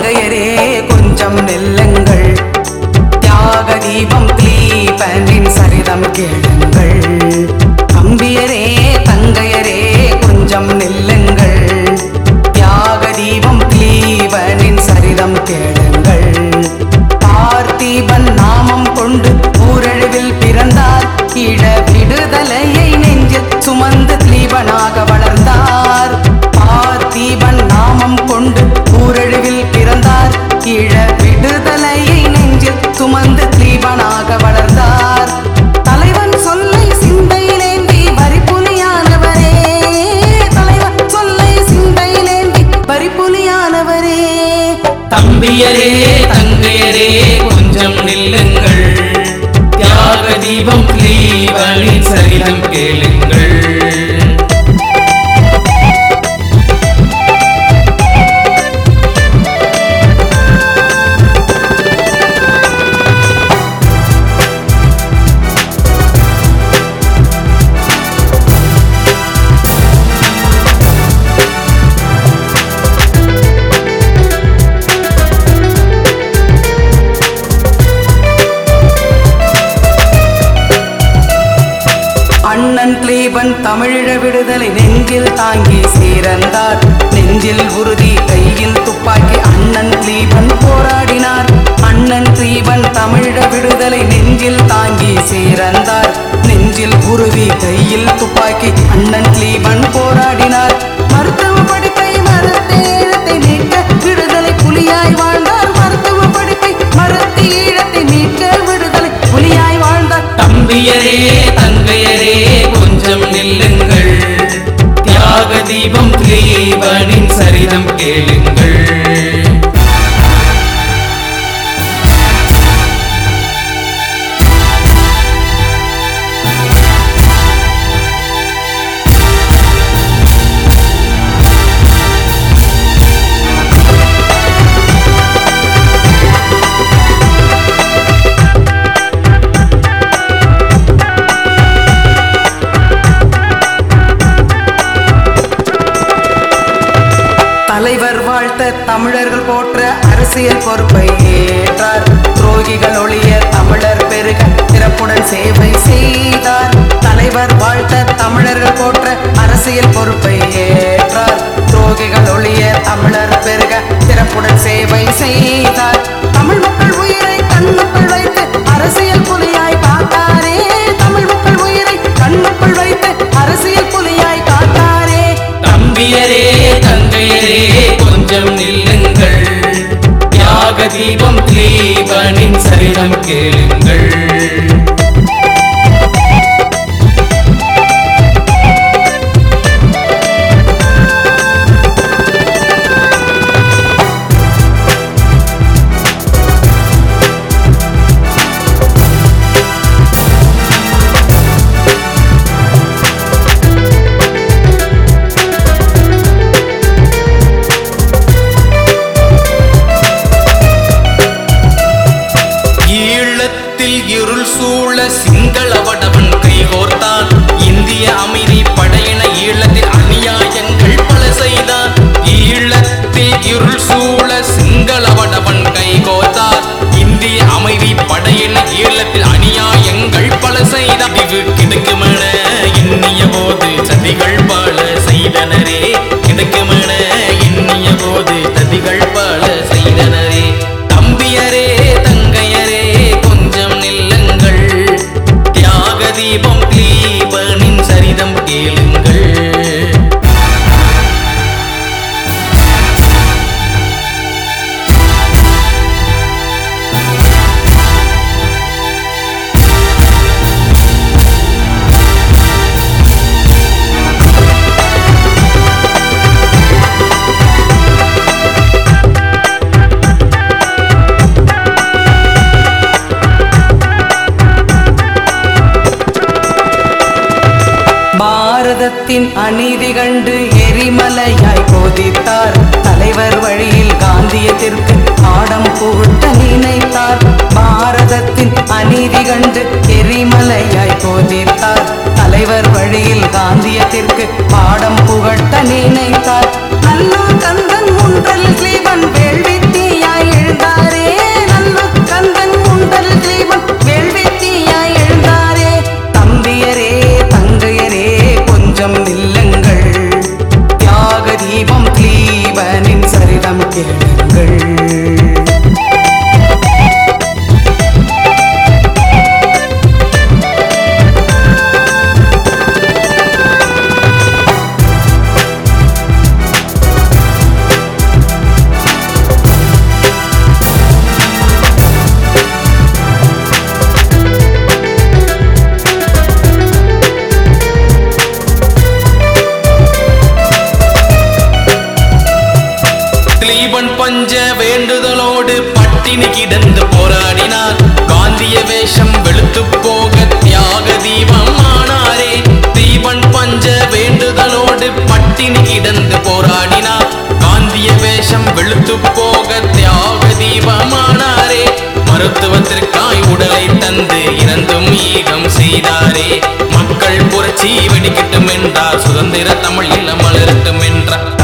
தங்கையரே கொஞ்சம் நெல்லுங்கள் தியாக தீபம் கிளீபனின் சரிதம் கேளுங்கள் தம்பியரே தங்கையரே கொஞ்சம் நெல்லுங்கள் தியாக தீபம் கிளீபனின் சரிதம் கேளுங்கள் பார்த்திபன் நாமம் கொண்டு ஊரழிவில் பிறந்தார் இட விடுதலையை நெஞ்சில் சுமந்து தீபனாக வளர்ந்தார் பார்த்திபன் நாமம் கொண்டு ஊரழிவில் பிறந்தார் இழ விடுதலையை நெஞ்சில் சுமந்து தீபனாக வளர்ந்தார் தலைவன் சொல்லை சிந்தையிலேந்தி வரிப்புலியானவரே தலைவன் சொல்லை சிந்தையிலேந்தி வரிப்புலியானவரே தம்பியரே தங்கையரே கொஞ்சம் நில்லுங்கள் தியாக தீபம் கிளீவனின் சரிதம் கேளுங்கள் அண்ணன் கிளீபன் தமிழீழ விடுதலை நெஞ்சில் தாங்கி சீரந்தார் நெஞ்சில் உறுதி கையில் துப்பாக்கி அண்ணன் கிளீபன் போராடினார் அண்ணன் கிளீபன் தமிழீழ விடுதலை நெஞ்சில் தாங்கி சீரந்தார் நெஞ்சில் உறுதி கையில் துப்பாக்கி அண்ணன் கிளீபன் போராடினார் மருத்துவ படிப்பை மறுத்தீழத்தை மீட்க விடுதலை புலியாய் வாழ்ந்தார் மருத்துவ படிப்பை மறுத்து ஈழத்தை மீட்க விடுதலை புலியாய் வாழ்ந்தார் தம்பியரே தங்கையரே கொஞ்சம் நில்லுங்கள் தியாக தீபம் கிளீவனின் சரிதம் கேளுங்கள் தலைவர் வாழ்த்த தமிழர்கள் போற்ற அரசியல் பொறுப்பை ஏற்றார் துரோகிகள் ஒழிய தமிழர் பெருக சிறப்புடன் சேவை செய்தார் தலைவர் வாழ்த்த தமிழர்கள் போற்ற அரசியல் பொறுப்பை ஏற்றார் துரோகிகள் ஒழிய தமிழர் பெருக சிறப்புடன் சேவை செய்தார் தமிழ் மக்கள் உயிரை கண்ணுக்குள் வைத்து அரசியல் புலியாய் காத்தாரே தமிழ் மக்கள் உயிரை கண்ணுக்குள் வைத்து அரசியல் புலியாய் காத்தாரே தம்பியரே தங்கையரே கொஞ்சம் நில்லுங்கள் தியாக தீபம் கிளீவனின் சரிதம் கேளுங்கள் ஈழத்தில் இருள் சூழ சிங்களவடவன் கைகோர்த்தான் இந்திய அமைதி படையின ஈழத்தில் அநியாயங்கள் பல செய்தான் ஈழத்தில் இருள் சூழ சிங்களவடவன் கைகோர்த்தான் இந்திய அமைதி படையின ஈழத்தில் அநியாயங்கள் பல செய்தான் இது கிடக்குமென எண்ணிய போது சதிகள் பல செய்தனரே கிடக்குமென எண்ணிய போது சதிகள் பல செய்தனரே தம்பியரே தங்கையரே கொஞ்சம் நில்லுங்கள் தியாக தீபம் தீபனின் சரிதம் கேளுங்கள் பாரதத்தின் அநீதி கண்டு எரிமலையாய் போதித்தார் தலைவர் வழியில் காந்தியத்திற்கு பாடம் புகட்ட நினைத்தார் பாரதத்தின் அநீதி கண்டு எரிமலையாய் போதித்தார் தலைவர் வழியில் காந்தியத்திற்கு பாடம் புகட்ட நினைத்தார் நல்லூர் கந்தன் முன்றல் ஸ்லீபன் வேள்வி தீய பஞ்ச வேண்டுதலோடு பட்டினி கிடந்து போராடினார் காந்திய வேஷம் வெளுத்து போக தியாக தீபம் ஆனாரே தீபன் பஞ்ச வேண்டுதலோடு பட்டினி கிடந்து போராடினார் காந்திய வேஷம் வெளுத்து போக தியாக தீபமானாரே மருத்துவத்திற்காய் உடலை தந்து இறந்தும் ஈகம் செய்தாரே மக்கள் புரட்சி வெடிக்கட்டும் என்றார் சுதந்திர தமிழ் இளம் மலரட்டும் என்றார்